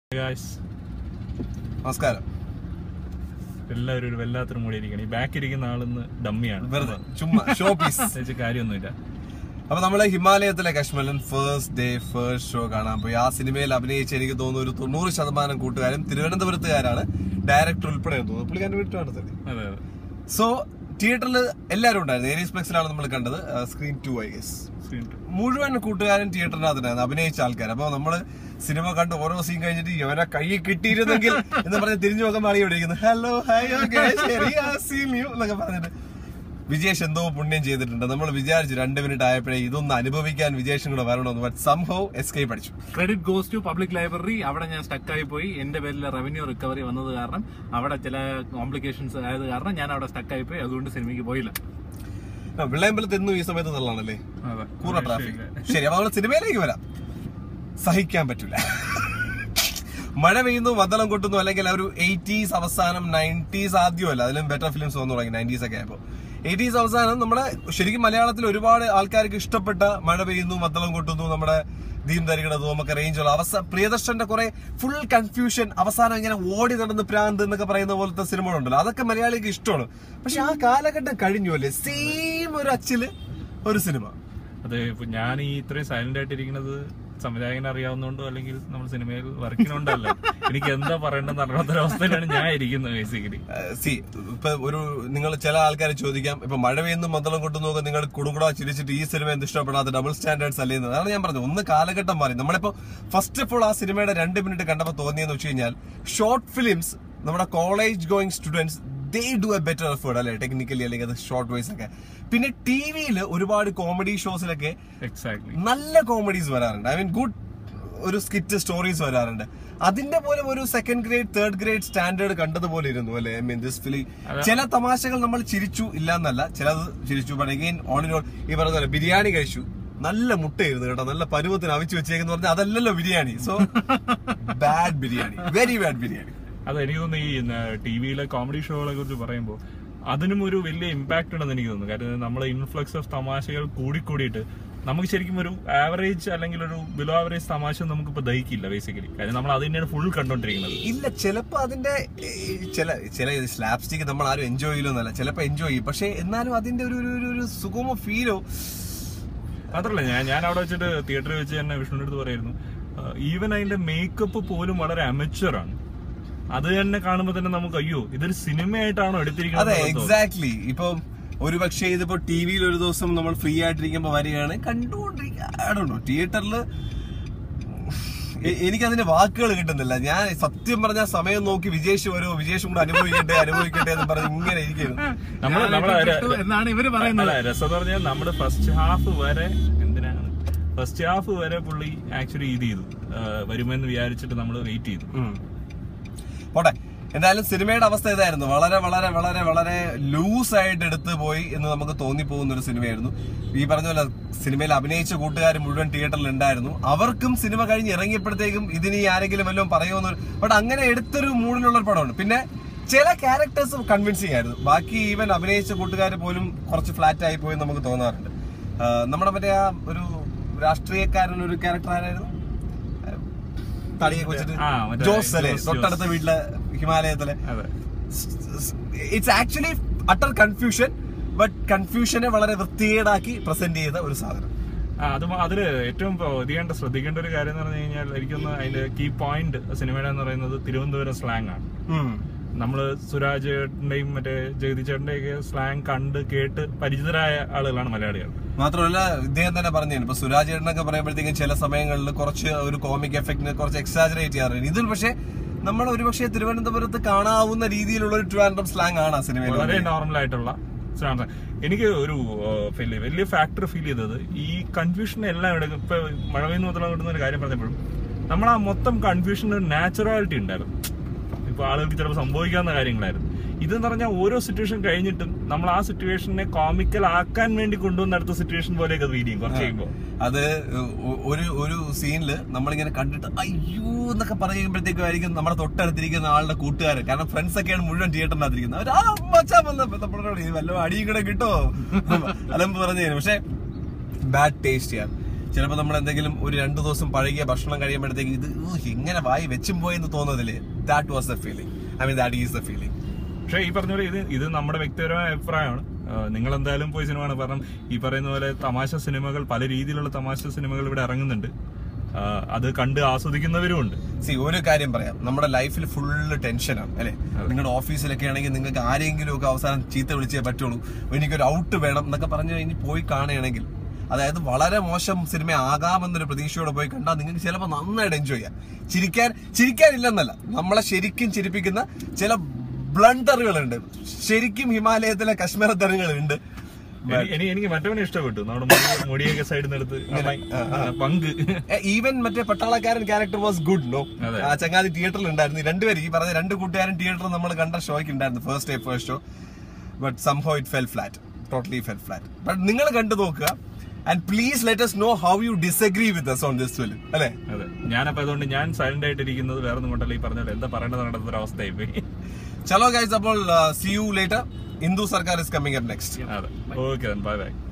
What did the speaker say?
Guys നമസ്കാരം എല്ലാവരും ഒരു വല്ലാത്തൊരു മൂടി ഇരിക്കണം ഈ ബാക്ക് ഇരിക്കുന്ന ആളിന്ന് ഡമ്മിയാണ് വെറുതെ ചുമ്മാ ഷോ പീസ് പ്രത്യേകിച്ച് കാര്യമൊന്നുമില്ല അപ്പൊ നമ്മള് Himalayathile Kashmalan first day first show കാണാൻ പോയി ആ സിനിമയിൽ അഭിനയിച്ച എനിക്ക് തോന്നുന്നു ഒരു തൊണ്ണൂറ് ശതമാനം കൂട്ടുകാരും തിരുവനന്തപുരത്തുകാരാണ് ഡയറക്ടർ ഉൾപ്പെടെ എന്ന് തോന്നുന്നു പുള്ളിക്കാരന്റെ വീട്ടിലാണ് തന്നെ അതെ അതെ സോ തിയേറ്ററിൽ എല്ലാവരും ഉണ്ടായിരുന്നു ഏരീസ് പ്ലെക്സിലാണ് നമ്മൾ കണ്ടത് screen two I guess Screen two. മുഴുവൻ കൂട്ടുകാരൻ തിയേറ്ററിനകത്തുണ്ടായിരുന്നു അഭിനയിച്ച ആൾക്കാർ അപ്പൊ നമ്മള് സിനിമ കണ്ട് ഓരോ സീൻ കഴിഞ്ഞിട്ട് ഇവനെ കൈ കിട്ടിയിരുന്നെങ്കിൽ എന്ന് പറഞ്ഞ് തിരിഞ്ഞു നോക്കാൻ മാറി ഇവിടെ ഇരിക്കുന്നു ഹലോ ഹൈ എന്നൊക്കെ പറഞ്ഞിട്ട് വിജേഷ് എന്തോ പുണ്യം ചെയ്തിട്ടുണ്ട് നമ്മൾ വിചാരിച്ചു രണ്ട് മിനിറ്റ് ആയപ്പോഴേ ഇതൊന്ന് അനുഭവിക്കാൻ വിജേഷും കൂടെ വരണമെന്ന് ബട്ട് സംഭവം എസ്കേപ്പ് അടിച്ചു credit goes to public library അവിടെ ഞാൻ സ്റ്റക്ക് ആയി പോയി എന്റെ പേരിൽ റവന്യൂ റിക്കവറി വന്നത് കാരണം അവിടെ ചില കോംപ്ലിക്കേഷൻസ് ആയത് കാരണം ഞാൻ അവിടെ സ്റ്റക്ക് ആയി പോയി അതുകൊണ്ട് സിനിമയ്ക്ക് പോയില്ല വെള്ളയമ്പലത്ത് എന്നും ഈ സമയത്ത് നല്ലതാണല്ലേ അതെ കൂറ ട്രാഫിക് ശരി അപ്പൊ നമ്മൾ സിനിമയിലേക്ക് വരാം സഹിക്കാൻ പറ്റില്ല മഴ പെയ്യുന്നു മദ്ദളം കൊട്ടുന്നു അല്ലെങ്കിൽ ആ ഒരു എയ്റ്റീസ് അവസാനം നയൻറ്റീസ് ആദ്യമല്ല അതിലും ബെറ്റർ ഫിലിംസ് വന്നു തുടങ്ങി നയൻറ്റീസ് ഒക്കെ ആയപ്പോ എയ്റ്റീസ് അവസാനം നമ്മുടെ ശരിക്കും മലയാളത്തിൽ ഒരുപാട് ആൾക്കാർക്ക് ഇഷ്ടപ്പെട്ട മഴ പെയ്യുന്നു മദ്ദളം കൊട്ടുന്നു നമ്മുടെ ദീം ധരിക്കണത് നമുക്ക് റേഞ്ചുള്ള അവസ്ഥ പ്രിയദർശന്റെ കുറെ ഫുൾ കൺഫ്യൂഷൻ അവസാനം ഇങ്ങനെ ഓടി നടന്ന് പ്രാന്ത് എന്നൊക്കെ പറയുന്ന പോലത്തെ സിനിമകളുണ്ടല്ലോ അതൊക്കെ മലയാളിക്ക് ഇഷ്ടമാണ് പക്ഷെ ആ കാലഘട്ടം കഴിഞ്ഞു അല്ലേ സെയിം ഒരു അച്ചില് ഒരു സിനിമ അതെ ഇപ്പൊ ഞാൻ ഈ ഇത്രയും സൈലന്റ് ആയിട്ട് ഇരിക്കുന്നത് സംവിധായകനെ അറിയാവുന്നതുകൊണ്ടോ അല്ലെങ്കിൽ നമ്മൾ സിനിമയിൽ വർക്കിനുണ്ടല്ല എനിക്ക് എന്താ പറയേണ്ടെന്ന് അറിയാത്തൊരവസ്ഥയിലാണ് ഞാൻ ഇരിക്കുന്നത് ബേസിക്കലി സി ഇപ്പൊ ഒരു നിങ്ങൾ ചില ആൾക്കാർ ചോദിക്കാം ഇപ്പൊ മഴ പെയ്യുന്നു മദ്ദളം കൊണ്ടു നോക്കുക നിങ്ങൾ കുടുകുടാ ചിരിച്ചിട്ട് ഈ സിനിമ എന്ത് ഇഷ്ടപ്പെടാത്ത ഡബിൾ സ്റ്റാൻഡേർഡ്സ് അല്ലേ എന്ന് അതാണ് ഞാൻ പറഞ്ഞത് ഒന്ന് കാലഘട്ടം മാറി നമ്മളിപ്പോ ഫസ്റ്റ് ഓഫ് ഓൾ ആ സിനിമയുടെ രണ്ട് മിനിറ്റ് കണ്ടപ്പോൾ തോന്നിയെന്ന് വെച്ച് കഴിഞ്ഞാൽ ഷോർട്ട് ഫിലിംസ് നമ്മുടെ college going students they do a better effort അല്ലെ ടെക്നിക്കലി അല്ലെങ്കിൽ അത് ഷോർട്ട് വൈസ് ഒക്കെ പിന്നെ ടി വിയിൽ ഒരുപാട് കോമഡി ഷോസിലൊക്കെ എക്സാക്ട്ലി നല്ല കോമഡീസ് വരാറുണ്ട് ഐ മീൻ ഗുഡ് ഒരു സ്കിറ്റ് സ്റ്റോറീസ് വരാറുണ്ട് അതിന്റെ പോലും ഒരു second grade third grade standard കണ്ടതുപോലെ ഇരുന്നു അല്ലെ ഐ മീൻ ദിസ് ഫിലി ചില തമാശകൾ നമ്മൾ ചിരിച്ചു ഇല്ല എന്നല്ല ചിലത് ചിരിച്ചു but again on in all ഈ പറഞ്ഞ പോലെ ബിരിയാണി കഴിച്ചു നല്ല മുട്ടയായിരുന്നു കേട്ടോ നല്ല പരുവത്തിന് അവിച്ചു വെച്ചേക്കെന്ന് പറഞ്ഞാൽ അതല്ലല്ലോ biryani so bad biryani very bad biryani അത് എനിക്ക് തോന്നുന്നു ഈ ടി വിയിലെ കോമഡി ഷോകളെ കുറിച്ച് പറയുമ്പോൾ അതിനും ഒരു വലിയ ഇമ്പാക്ട് ഉണ്ടെന്ന് എനിക്ക് തോന്നുന്നു കാരണം നമ്മളെ ഇൻഫ്ലക്സ് ഓഫ് തമാശകൾ കൂടിക്കൂടിയിട്ട് നമുക്ക് ശരിക്കും ഒരു ആവറേജ് അല്ലെങ്കിൽ ഒരു ബിലോ ആവറേജ് തമാശ നമുക്കിപ്പോ ദഹിക്കില്ല ബേസിക്കലി കാര്യം നമ്മൾ അത് തന്നെയാണ് ഫുൾ കണ്ടോണ്ടിരിക്കുന്നത് ഇല്ല ചിലപ്പോ അതിന്റെ ഏ, ചില ചില സ്ലാപ്സ്റ്റിക്ക് നമ്മൾ ആരും എൻജോയ് ചെയ്യില്ലെന്നല്ല ചിലപ്പോ എൻജോയ് ചെയ്യും പക്ഷെ എന്നാലും അതിന്റെ ഒരു ഒരു- ഒരു ഒരു സുഗമ ഫീലോ മാത്രല്ല ഞാൻ ഞാൻ അവിടെ വെച്ചിട്ട് തിയേറ്ററിൽ വെച്ച് തന്നെ വിഷ്ണുവിന്റെ അടുത്ത് പറയായിരുന്നു ഈവൻ അതിന്റെ മേക്കപ്പ് പോലും വളരെ amateur ആണ് അത് തന്നെ കാണുമ്പോൾ തന്നെ നമുക്ക് അയ്യോ ഇതൊരു സിനിമയായിട്ടാണോ അതെ എടുത്തിരിക്കുന്നത് എന്ന് തോന്നും. എക്സാക്ട്ലി ഇപ്പം ഒരു പക്ഷേ ഇതിപ്പോ ടി വിയിൽ ഒരു ദിവസം നമ്മൾ ഫ്രീ ആയിട്ടിരിക്കുമ്പോ വരികയാണ് കണ്ടുകൊണ്ടിരിക്കുക തിയേറ്ററിൽ എനിക്ക് അതിന്റെ വാക്കുകൾ കിട്ടുന്നില്ല ഞാൻ സത്യം പറഞ്ഞ സമയം നോക്കി വിജേഷ് വരുമോ വിജേഷും കൂടെ അനുഭവിക്കട്ടെ അനുഭവിക്കട്ടെ എന്ന് പറഞ്ഞ് ഇങ്ങനെ ഇരിക്കുന്നു നമ്മള് നമ്മളെ കിട്ടു എന്നാണ് ഇവര് പറയുന്നത് അല്ല രസം എന്ന് പറഞ്ഞാൽ നമ്മുടെ ഫസ്റ്റ് ഹാഫ് വരെ എന്തിനാണ് ഫസ്റ്റ് ഹാഫ് വരെ പുള്ളി ആക്ച്വലി ഇത് ചെയ്തു ആ, വരുമെന്ന് വിചാരിച്ചിട്ട് നമ്മൾ വെയിറ്റ് ചെയ്തു ഉം. പോട്ടെ എന്തായാലും സിനിമയുടെ അവസ്ഥ ഇതായിരുന്നു വളരെ വളരെ വളരെ വളരെ ലൂസ് ആയിട്ട് എടുത്തു പോയി എന്ന് നമുക്ക് തോന്നിപ്പോകുന്ന ഒരു സിനിമയായിരുന്നു ഈ പറഞ്ഞ പോലെ സിനിമയിൽ അഭിനയിച്ച കൂട്ടുകാർ മുഴുവൻ തിയേറ്ററിൽ ഉണ്ടായിരുന്നു അവർക്കും സിനിമ കഴിഞ്ഞ് ഇറങ്ങിയപ്പോഴത്തേക്കും ഇതിന് ഈ ആരെങ്കിലും വല്ലതും പറയുമെന്ന് ബട്ട് അങ്ങനെ എടുത്തൊരു മൂഡിലുള്ള ഒരു പടമാണ് പിന്നെ ചില ക്യാരക്ടേഴ്സ് കൺവിൻസിങ് ആയിരുന്നു ബാക്കി ഈവൻ അഭിനയിച്ച കൂട്ടുകാർ പോലും കുറച്ച് ഫ്ലാറ്റ് ആയി പോയി നമുക്ക് തോന്നാറുണ്ട് ആ, നമ്മുടെ മറ്റേ ആ ഒരു രാഷ്ട്രീയക്കാരൻ ഒരു ക്യാരക്ടർ ആരായിരുന്നു തടിയൊക്കെ വെച്ചിട്ട് ആ, മറ്റേ ജോസ് അല്ലേ ജോസ്, തൊട്ടടുത്ത വീട്ടിലെ ഹിമാലയത്തിലെ അതെ it's actually utter confusion but കൺഫ്യൂഷനെ വളരെ വൃത്തികേടാക്കി പ്രസന്റ് ചെയ്ത ഒരു സാധനം ആ, അത് മ- അതില് ഏറ്റവും ശ്രദ്ധിക്കേണ്ട ശ്രദ്ധിക്കേണ്ട ഒരു കാര്യം എന്ന് പറഞ്ഞു കഴിഞ്ഞാൽ എനിക്കൊന്ന് അതിന്റെ കീ പോയിന്റ് സിനിമയുടെ എന്ന് പറയുന്നത് തിരുവനന്തപുരം സ്ലാങ് ആണ് നമ്മള് സുരാജ് ചേട്ടന്റെയും മറ്റേ ജഗതി ചേട്ടന്റെയും ഒക്കെ സ്ലാങ് കണ്ട് കേട്ട് പരിചിതരായ ആളുകളാണ് മലയാളികൾ മാത്രമല്ല ഇദ്ദേഹം തന്നെ പറഞ്ഞു ഇപ്പൊ സുരാജ് ചേട്ടനൊക്കെ പറയുമ്പോഴത്തേക്കും ചില സമയങ്ങളിൽ കുറച്ച് ഒരു കോമിക് എഫക്റ്റിനെ കുറച്ച് എക്സാജറേറ്റ് ചെയ്യാറുണ്ട് ഇതിൽ പക്ഷേ നമ്മൾ ഒരുപക്ഷെ തിരുവനന്തപുരത്ത് കാണാവുന്ന രീതിയിലുള്ള ഒരു ട്രിവാൻഡ്രം സ്ലാങ് ആണ് ആ സിനിമയിൽ വളരെ നോർമൽ ആയിട്ടുള്ള സാധനം. എനിക്ക് ഒരു ഫീൽ വലിയ ഫാക്ടർ ഫീൽ ചെയ്തത് ഈ കൺഫ്യൂഷൻ എല്ലാം ഇവിടെ ഇപ്പൊ മഴ പെയ്യുന്ന മുതലുള്ള കിട്ടുന്ന ഒരു കാര്യം പറഞ്ഞപ്പോഴും നമ്മൾ ആ മൊത്തം കൺഫ്യൂഷന് ഒരു നാച്ചുറാലിറ്റി ഉണ്ടായിരുന്നു ഇപ്പൊ ആളുകൾക്ക് ചിലപ്പോൾ സംഭവിക്കാവുന്ന കാര്യങ്ങളായിരുന്നു ഇതെന്ന് പറഞ്ഞാൽ ഓരോ സിറ്റുവേഷൻ കഴിഞ്ഞിട്ടും നമ്മൾ ആ സിറ്റുവേഷനെ കോമിക്കൽ ആക്കാൻ വേണ്ടി കൊണ്ടുവന്ന അടുത്ത സിറ്റുവേഷൻ പോലെയൊക്കെ അത് ഫീൽ ചെയ്യും കുറച്ച് കഴിയുമ്പോൾ അത് ഒ- ഒരു ഒരു സീനില് നമ്മളിങ്ങനെ കണ്ടിട്ട് അയ്യോ എന്നൊക്കെ പറയുമ്പോഴത്തേക്കും ആയിരിക്കും നമ്മുടെ തൊട്ടടുത്തിരിക്കുന്ന ആളുടെ കൂട്ടുകാരൻ കാരണം ഫ്രണ്ട്സ് ഒക്കെയാണ് മുഴുവൻ തിയേറ്ററിനകത്തിരിക്കുന്നത് അവർ ആ മച്ചാൻ വന്നപ്പോ നമ്മളോട് ഇത് വല്ല അടിയും കൂടെ കിട്ടോ അലമ്പ് പറഞ്ഞു പക്ഷെ ബാഡ് ടേസ്റ്റ് ചെയ്യാൻ ചിലപ്പോൾ നമ്മൾ എന്തെങ്കിലും ഒരു രണ്ടു ദിവസം പഴകിയ ഭക്ഷണം കഴിയുമ്പോഴത്തേക്ക് ഇത് ഊ, എങ്ങനെ വായി വെച്ചും പോയെന്ന് തോന്നുന്നതില്ലേ that was the feeling I mean that is the feeling പക്ഷേ ഈ പറഞ്ഞ പോലെ ഇത് ഇത് നമ്മുടെ വ്യക്തിപരമായ അഭിപ്രായമാണ് നിങ്ങൾ എന്തായാലും പോയി സിനിമ കാണും കാരണം ഈ പറയുന്ന പോലെ തമാശ സിനിമകൾ പല രീതിയിലുള്ള തമാശ സിനിമകൾ ഇവിടെ ഇറങ്ങുന്നുണ്ട് ആ, അത് കണ്ട് ആസ്വദിക്കുന്നവരും ഉണ്ട് സി ഒരു കാര്യം പറയാം നമ്മുടെ ലൈഫിൽ ഫുള്ള് ടെൻഷനാണ് അല്ലെ നിങ്ങളുടെ ഓഫീസിലൊക്കെ ആണെങ്കിൽ നിങ്ങൾക്ക് ആരെങ്കിലും ഒക്കെ അവസാനം ചീത്ത വിളിച്ചേ പറ്റുള്ളൂ എനിക്കൊരു ഔട്ട് വേണം എന്നൊക്കെ പറഞ്ഞു കഴിഞ്ഞ് പോയി കാണുകയാണെങ്കിൽ അതായത് വളരെ മോശം സിനിമ ആകാമെന്നൊരു പ്രതീക്ഷയോടെ പോയി കണ്ടാൽ നിങ്ങൾക്ക് ചിലപ്പോൾ നന്നായിട്ട് എൻജോയ് ചെയ്യാം ചിരിക്കാൻ ചിരിക്കാനില്ലെന്നല്ല നമ്മളെ ശരിക്കും ചിരിപ്പിക്കുന്ന ചില ബ്ലണ്ടറുകളുണ്ട് ശരിക്കും ഹിമാലയത്തിലെ കശ്മീർ തരങ്ങളുണ്ട് എനി- എനി- എനിക്ക് മറ്റവനെ ഇഷ്ടപ്പെട്ടു നമ്മുടെ മുടി- മുടിയൊക്കെ സൈഡിൽ നിന്ന് എടുത്ത് ആ, പങ്ക് ഈവൻ മറ്റേ പട്ടാളക്കാരൻ ക്യാരക്ടർ വാസ് ഗുഡ് നോ അതെ. ആ ചങ്ങാതി തിയേറ്ററിൽ ഉണ്ടായിരുന്നു രണ്ടുപേരും ഈ പറഞ്ഞ രണ്ട് കൂട്ടുകാരൻ തിയേറ്ററിൽ നമ്മൾ കണ്ട ഷോയ്ക്ക് ഉണ്ടായിരുന്നു first day first show but somehow it fell flat totally fell flat but നിങ്ങൾ കണ്ടു നോക്കുക and please let us know how you disagree with us on this film അല്ലെ അതെ ഞാനപ്പോ അതുകൊണ്ട് ഞാൻ സൈലന്റ് ആയിട്ടിരിക്കുന്നത് വേറെ ഒന്നും കൊണ്ടല്ല ഈ പറഞ്ഞ പോലെ എന്താ പറയേണ്ടത് നടന്ന ഒരു അവസ്ഥയായി പോയി ചലോ ഗൈസ് അപ്പോൾ C U later Indu Sarkar is coming up next അതെ ഓക്കെ ബൈ ബൈ